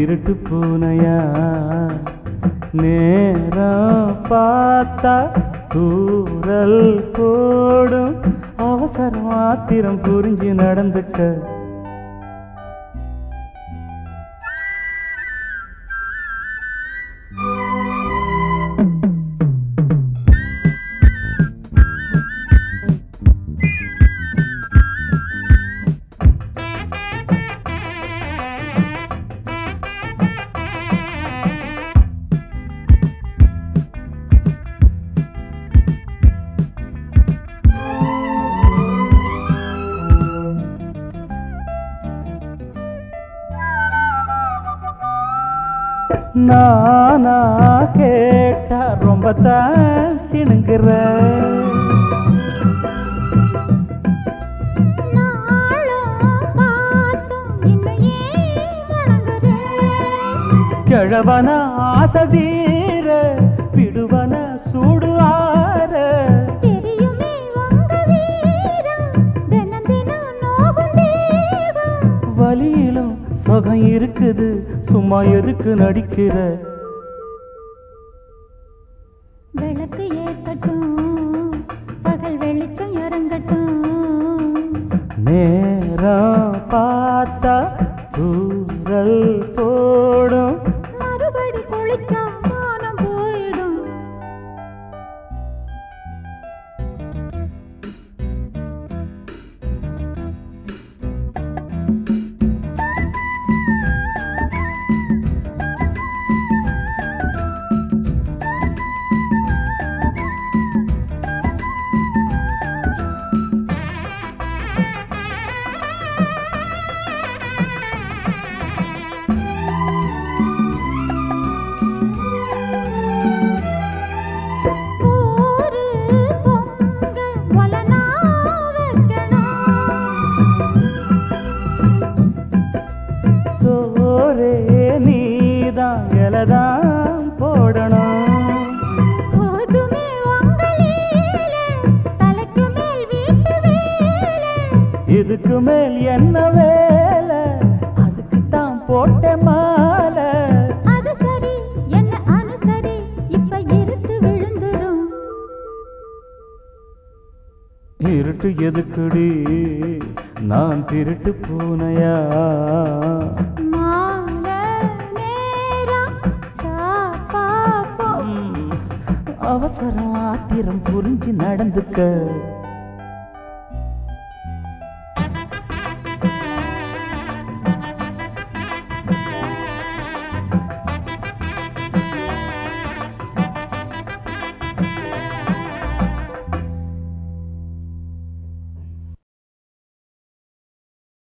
திருட்டு பூனையா நேரம் பார்த்தா தூரல் போடும் அவசரம் ஆத்திரம் புரிஞ்சு நடந்துக்க நானா கேட்டா ரொம்ப தான் சிணுங்குற நாளும் பார்த்தும் இன்னும் ஏன் வணங்குறேன் கிழவன ஆசதீர விடுவன சூடு ஆற தெரியுமே உங்க வீரம் தினம் தினம் நோகும் தேகம் வலியிலும் சுகம் இருக்குது சும்மா எதுக்கு நடிக்கிற விளக்கு ஏத்தட்டும் பகல் வெளிச்சம் இறங்கட்டும் நேரம் பார்த்தா தூரல் போடும் மறுபடி குளிச்சா மானம் போயிடும் சோறு பொங்க ஒலனா வைக்கணும் சோரே நீதான் இலதான் போடணும் போதுமே உங்க லீல தலைக்கு மேல் வீட்டு வேலை இதுக்கு மேல் என்ன வேலை அதுக்கு தான் போட்ட மாலை அது சரி என்ன அனுசரி இப்ப இருட்டு விழுந்துரும் இருட்டு எதுக்குடி நான் திருட்டு பூனையா மாலை நேரம் சாப்பா போ ம், அவசரம் ஆத்திரம் புரிஞ்சு நடந்துக்க